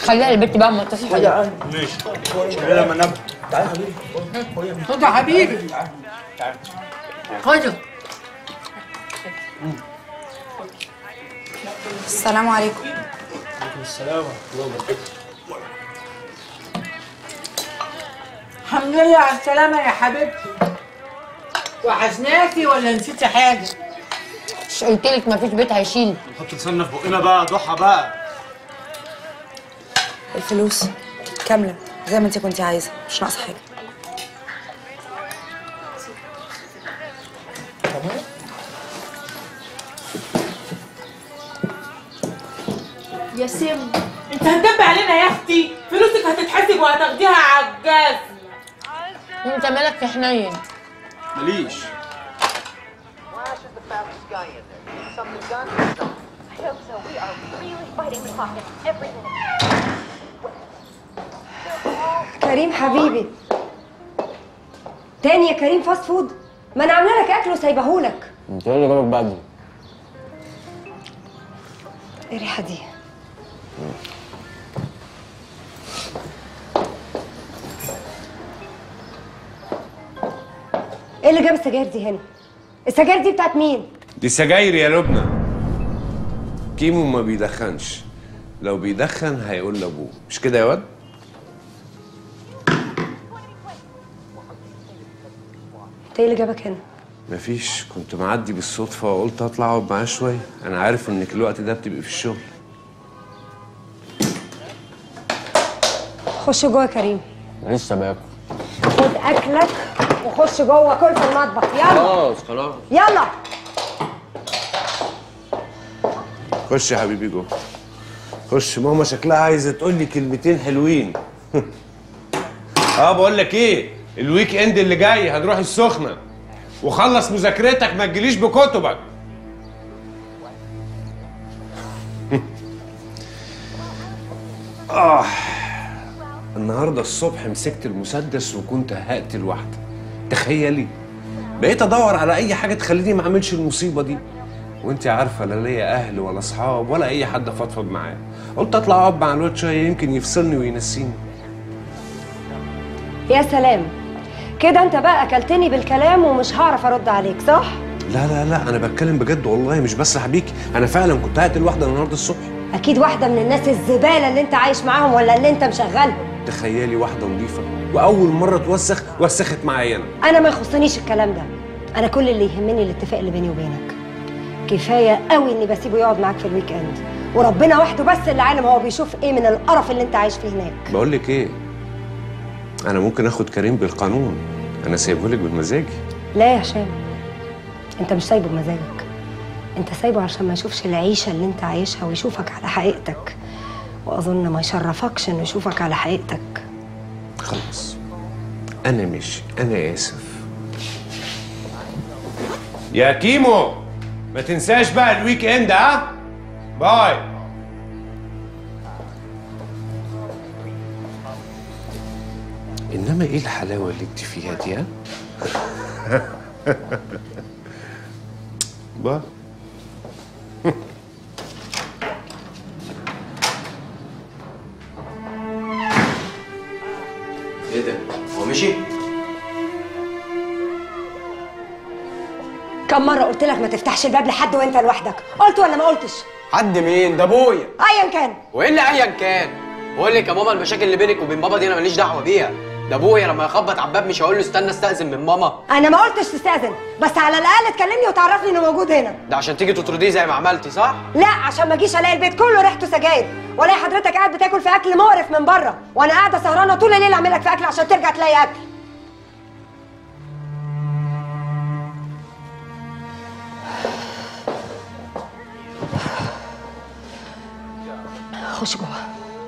خليها البنت بقى اما تصحى ماشي شغلها لما نبدا تعالى يا حبيبي خد يا حبيبي خده السلام عليكم السلام ورحمه الله وبركاته الحمد لله على السلامة يا حبيبتي وحشناكي ولا نسيتي حاجة؟ مش قلت لك مفيش بيت هيشيل نحط لساننا في بقنا بقى ضحى بقى الفلوس كاملة زي ما انت كنتي عايزة مش ناقصة حاجة يا سم انت هتدب علينا يا اختي فلوسك هتتحسب وهتاخديها على الجاز انت مالك في حنين ماليش I hope so. We are really fighting the clock every minute. كريم حبيبي تاني يا كريم فاست فود ما انا عامله لك اكل وسايبهولك انت ايه اللي جابك بدري؟ ايه الريحه دي ايه اللي جاب السجاير دي هنا السجاير دي بتاعت مين دي سجاير يا لبنى كيمو ما بيدخنش لو بيدخن هيقول لابوه مش كده يا واد انت ايه اللي جابك هنا مفيش كنت معدي بالصدفة وقلت اطلع اقعد معاه شوية انا عارف انك الوقت ده بتبقي في الشغل خش جوه يا كريم لسه باكل خد اكلك وخش جوه كل في المطبخ يلا خلاص خلاص يلا خش يا حبيبي جوه خش ماما شكلها عايزة تقول لي كلمتين حلوين اه بقول لك ايه الويك اند اللي جاي هنروح السخنة وخلص مذاكرتك ما تجيليش بكتبك آه النهارده الصبح مسكت المسدس وكنت هقتل واحدة تخيلي بقيت ادور على اي حاجة تخليني ما اعملش المصيبة دي وانت عارفة لا ليا اهل ولا اصحاب ولا اي حد افضفض معاه قلت اطلع اقعد مع الواد شوية يمكن يفصلني وينسيني يا سلام كده انت بقى اكلتني بالكلام ومش هعرف ارد عليك صح لا لا لا انا بتكلم بجد والله مش بسرح بيكي انا فعلا كنت هقتل واحدة النهارده الصبح اكيد واحده من الناس الزباله اللي انت عايش معاهم ولا اللي انت مشغلهم تخيلي واحدة نظيفة واول مرة توسخ وسخت معايا انا انا ما يخصنيش الكلام ده انا كل اللي يهمني الاتفاق اللي بيني وبينك كفايه قوي اني بسيبه يقعد معاك في الويك اند وربنا وحده بس اللي عالم هو بيشوف ايه من القرف اللي انت عايش فيه هناك بقول لك ايه انا ممكن اخد كريم بالقانون انا سايبه لك بمزاجي لا يا هشام انت مش سايبه بمزاجك انت سايبه عشان ما يشوفش العيشه اللي انت عايشها ويشوفك على حقيقتك واظن ما يشرفكش انه يشوفك على حقيقتك خلاص انا ماشي انا اسف يا كيمو ما تنساش بقى الويك اند ها باي انما ايه الحلاوه اللي انت فيها دي ها باي ايه ده؟ هو مشي؟ كم مره قلت لك ما تفتحش الباب لحد وانت لوحدك قلت ولا ما قلتش حد مين؟ ده ابويا ايا كان وايه اللي ايا كان؟ بقول لك يا ماما المشاكل اللي بينك وبين بابا دي انا ماليش دعوه بيها ده ابويا لما يخبط على الباب مش هقول له استنى استاذن من ماما انا ما قلتش تستاذن بس على الاقل تكلمني وتعرفني انه موجود هنا ده عشان تيجي تطرديه زي ما عملتي صح؟ لا عشان ما اجيش الاقي البيت كله ريحته سجاير والاقي حضرتك قاعد بتاكل في اكل مقرف من بره وانا قاعده سهرانه طول الليل اعمل لك في اكل عشان ترجع تلاقي اكل خش جوه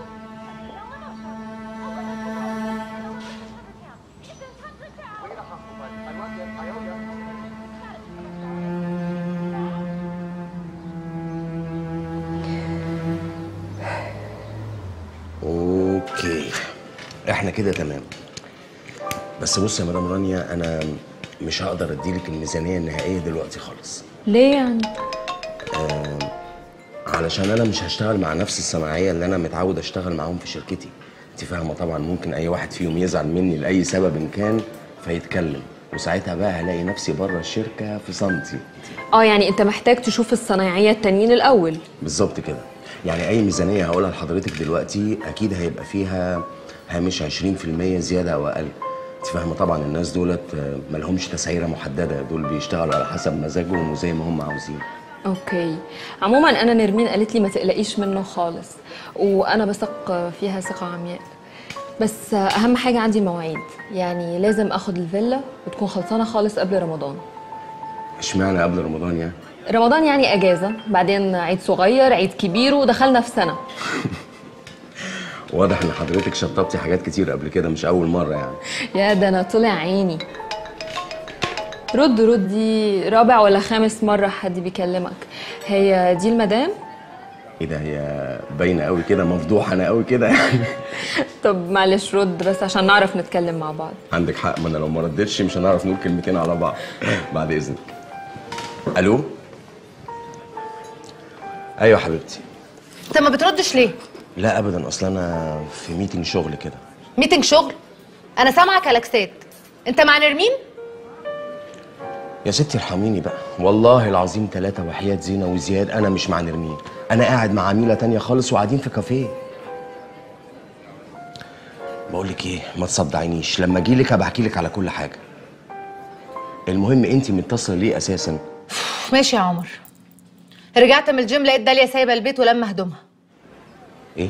اوكي احنا كده تمام بس بص يا مدام رانيا انا مش هقدر اديلك الميزانيه النهائيه دلوقتي خالص ليه يعني؟ علشان انا مش هشتغل مع نفس الصناعيه اللي انا متعود اشتغل معاهم في شركتي انت فاهمه طبعا ممكن اي واحد فيهم يزعل مني لاي سبب إن كان فيتكلم وساعتها بقى هلاقي نفسي بره الشركه في سنتي اه يعني انت محتاج تشوف الصنايعيه التانيين الاول بالظبط كده يعني اي ميزانيه هقولها لحضرتك دلوقتي اكيد هيبقى فيها هامش 20% زياده او اقل انت فاهمه طبعا الناس دولت آه، ملهمش تسعيره محدده دول بيشتغلوا على حسب مزاجهم وزي ما هم عاوزين اوكي عموما انا نرمين قالت لي ما تقلقيش منه خالص وانا بثق فيها ثقه عمياء بس اهم حاجه عندي المواعيد يعني لازم اخد الفيلا وتكون خلصانه خالص قبل رمضان اشمعنى قبل رمضان يعني رمضان يعني اجازه بعدين عيد صغير عيد كبير ودخلنا في سنه واضح ان حضرتك شطبتي حاجات كتير قبل كده مش اول مره يعني يا ده انا طلع عيني رد رد دي رابع ولا خامس مرة حد بيكلمك هي دي المدام؟ ايه ده هي باينه قوي كده مفضوحه انا قوي كده يعني طب معلش رد بس عشان نعرف نتكلم مع بعض عندك حق ما انا لو ما ردتش مش هنعرف نقول كلمتين على بعض بعد اذنك الو ايوه حبيبتي انت ما بتردش ليه لا ابدا اصل انا في ميتنج شغل كده ميتنج شغل انا سامعه كلاكسات انت مع نرمين يا ستي ارحميني بقى والله العظيم ثلاثة وحياة زينة وزياد أنا مش مع نرمين أنا قاعد مع عميلة تانية خالص وقاعدين في كافيه بقول لك إيه ما تصدعينيش لما أجيلك هبقى أحكي لك على كل حاجة المهم أنت متصلة ليه أساسا ماشي يا عمر رجعت من الجيم لقيت داليا سايبه البيت ولما هدومها إيه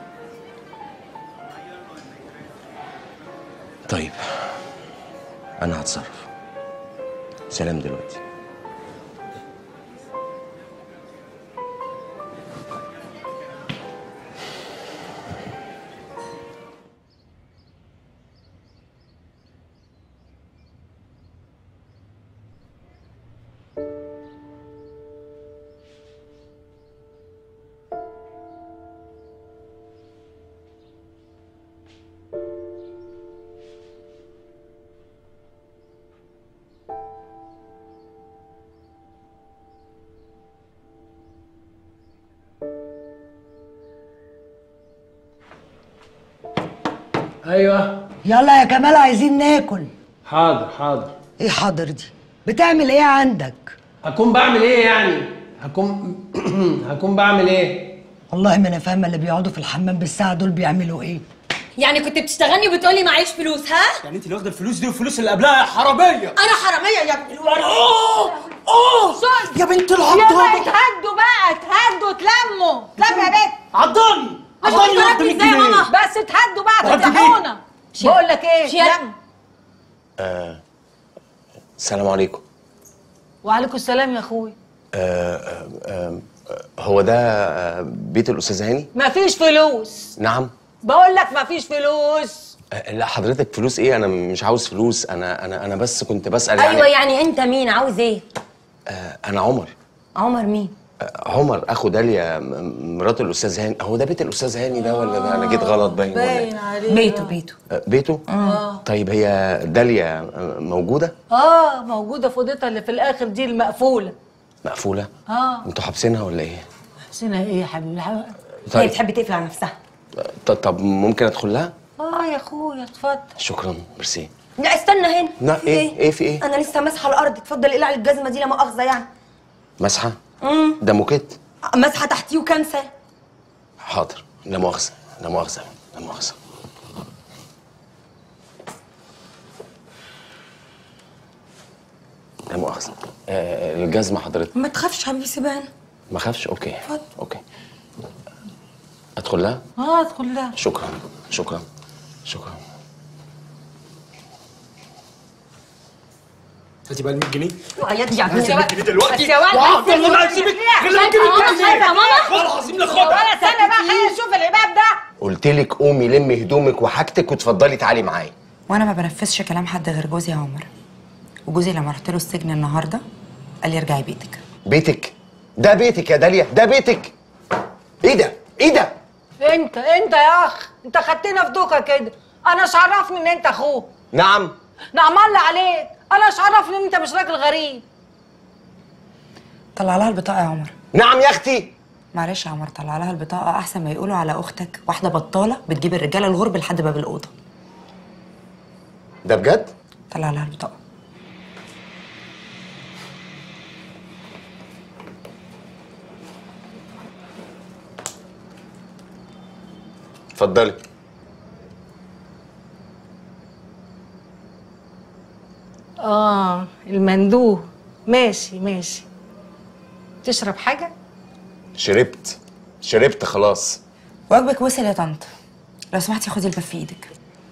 طيب أنا هتصرف سلام دلوقتي ايوه يلا يا كمال عايزين ناكل حاضر حاضر ايه حاضر دي بتعمل ايه عندك هكون بعمل ايه يعني هكون هكون بعمل ايه والله ما انا فاهمه اللي بيقعدوا في الحمام بالساعه دول بيعملوا ايه يعني كنت بتشتغلني وبتقولي معيش فلوس ها؟ يعني انت اللي واخده الفلوس دي والفلوس اللي قبلها يا حراميه انا حراميه يا ابن الولد اوه اوه يا بنت يلا العضاضه اتهدوا بقى اتهدوا اتلموا اتلموا يا بنت عضاني مش عضاني واخده ضربتني 100 ازاي يا جنيه ماما بس اتهدوا بقى اتهدوا فتحونا بقول لك ايه شيل. لم آه السلام عليكم وعليكم السلام يا اخوي آه آه آه هو ده آه بيت الأستاذ هاني؟ مفيش فلوس نعم بقول لك مفيش فلوس آه، لا حضرتك فلوس ايه انا مش عاوز فلوس انا انا انا بس كنت بسال ايوه يعني يعني انت مين عاوز ايه آه، انا عمر عمر مين آه، عمر اخو داليا م- مرات الاستاذ هاني هو ده بيت الاستاذ هاني ده ولا ده انا جيت غلط باين ولا إيه؟ باين عليك بيته بيته آه، بيته اه طيب هي داليا آه، موجوده اه موجوده في اوضتها اللي في الاخر دي المقفوله مقفوله اه انتوا حابسينها ولا ايه حسينها ايه يا حبيبي هي طيب بتحب تقفل على نفسها ط- طب ممكن ادخل لها اه يا اخويا اتفضل شكرا ميرسي لا استنى هنا لا في ايه ايه في ايه انا لسه ماسحه الارض اتفضل اقلع لي الجزمه دي لا مؤاخذه يعني مسحه امم ده موكيت ماسحه تحتيه وكنسه حاضر لا مؤاخذه لا مؤاخذه لا مؤاخذه لا مؤاخذه آه الجزمه حضرتك ما تخافش حبيبي سيبها هنا ما خافش اوكي اوكي ادخل لها اه ادخل لها شكرا شكرا شكرا هاتي بقى ال 100 جنيه يا دي هاتي ال 100 جنيه دلوقتي بس يا ولد، وعم بس والله يا هسيبك ولد. غير لما شايفة تجيبي يا 100 ماما؟ جنيه شايفة يا ماما؟ والله العظيم ولا لاخدها استنى بقى خلينا نشوف العباب ده قلت لك قومي لمي هدومك وحاجتك وتفضلي تعالي معايا وانا ما بنفذش كلام حد غير جوزي يا عمر وجوزي لما رحت له السجن النهارده قال لي ارجعي بيتك بيتك ده بيتك يا داليا ده بيتك ايه ده ايه ده انت انت يا اخ انت خدتنا في دوكا كده انا مش عرفني ان انت اخوه نعم نعم الله عليك انا مش عرفني ان انت مش راجل غريب طلع لها البطاقه يا عمر نعم يا اختي معلش يا عمر طلع لها البطاقه احسن ما يقولوا على اختك واحده بطاله بتجيب الرجاله الغرب لحد باب الاوضه ده بجد؟ طلع لها البطاقه اتفضلي اه المندوب ماشي ماشي تشرب حاجة؟ شربت شربت خلاص واجبك وصل يا طنط لو سمحتي خدي الباب في ايدك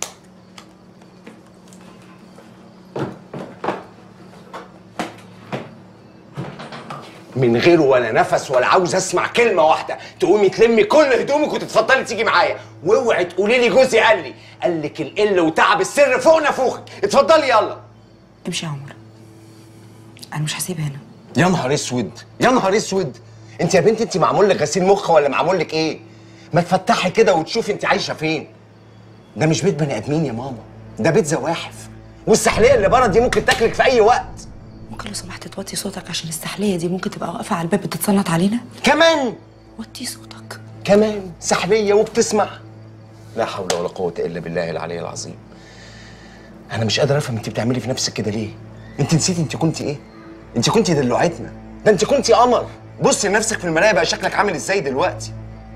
من غير ولا نفس ولا عاوز اسمع كلمه واحده تقومي تلمي كل هدومك وتتفضلي تيجي معايا واوعي تقولي لي جوزي قال لي قال لك القل وتعب السر فوق نافوخك اتفضلي يلا امشي يا عمر انا مش هسيب هنا يا نهار اسود يا نهار اسود انت يا بنتي انت معمول لك غسيل مخ ولا معمول لك ايه ما تفتحي كده وتشوفي انت عايشه فين ده مش بيت بني ادمين يا ماما ده بيت زواحف والسحليه اللي بره دي ممكن تاكلك في اي وقت ممكن لو سمحت توطي صوتك عشان السحليه دي ممكن تبقى واقفه على الباب بتتصنت علينا كمان وطي صوتك كمان سحليه وبتسمع لا حول ولا قوه الا بالله العلي العظيم انا مش قادر افهم انت بتعملي في نفسك كده ليه انت نسيتي انت كنت ايه انت كنت دلوعتنا ده انت كنت قمر بصي لنفسك في المرايه بقى شكلك عامل ازاي دلوقتي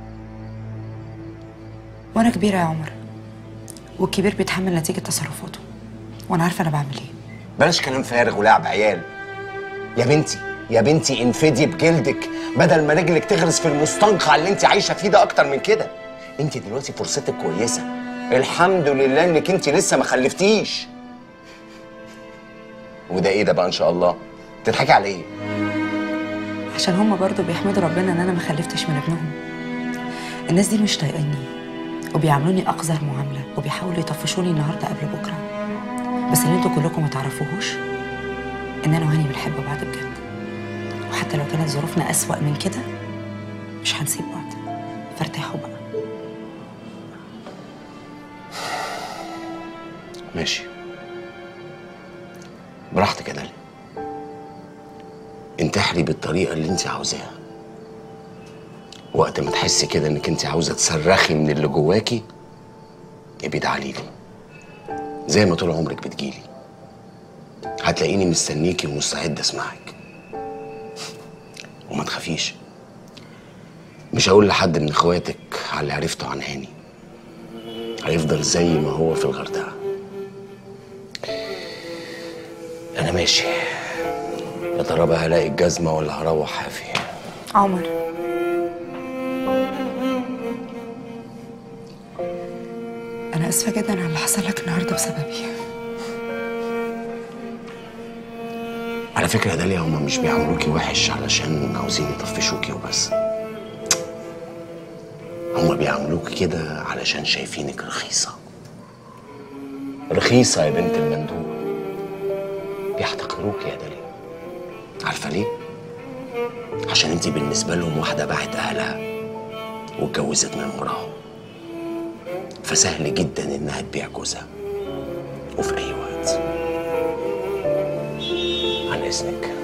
وانا كبيره يا عمر والكبير بيتحمل نتيجه تصرفاته وانا عارفه انا بعمل ايه بلاش كلام فارغ ولعب عيال يا بنتي يا بنتي انفدي بجلدك بدل ما رجلك تغرس في المستنقع اللي انت عايشه فيه ده اكتر من كده انت دلوقتي فرصتك كويسه الحمد لله انك انت لسه ما خلفتيش وده ايه ده بقى ان شاء الله تضحكي على ايه عشان هما برضو بيحمدوا ربنا ان انا ما خلفتش من ابنهم الناس دي مش طايقاني وبيعاملوني اقذر معامله وبيحاولوا يطفشوني النهارده قبل بكره بس اللي انتوا كلكم ما تعرفوهوش ان انا وهاني بنحب بعض بجد وحتى لو كانت ظروفنا اسوأ من كده مش هنسيب بعض فارتاحوا بقى ماشي براحتك يا داليا انتحري بالطريقه اللي انت عاوزاها وقت ما تحسي كده انك انت عاوزه تصرخي من اللي جواكي يبقى تعالي لي زي ما طول عمرك بتجيلي هتلاقيني مستنيكي ومستعد اسمعك وما تخافيش مش هقول لحد من اخواتك على اللي عرفته عن هاني هيفضل زي ما هو في الغردقه انا ماشي يا ترى بقى هلاقي الجزمه ولا هروح حافي عمر انا اسفه جدا على اللي حصل لك النهارده بسببي على فكره يا داليا هما مش بيعاملوكي وحش علشان عاوزين يطفشوكي وبس هما بيعاملوكي كده علشان شايفينك رخيصه رخيصه يا بنت المندوب بيحتقروكي يا داليا عارفه ليه عشان انت بالنسبه لهم واحده باعت اهلها واتجوزت من وراهم فسهل جدا انها تبيع جوزها وفي اي وقت عن اذنك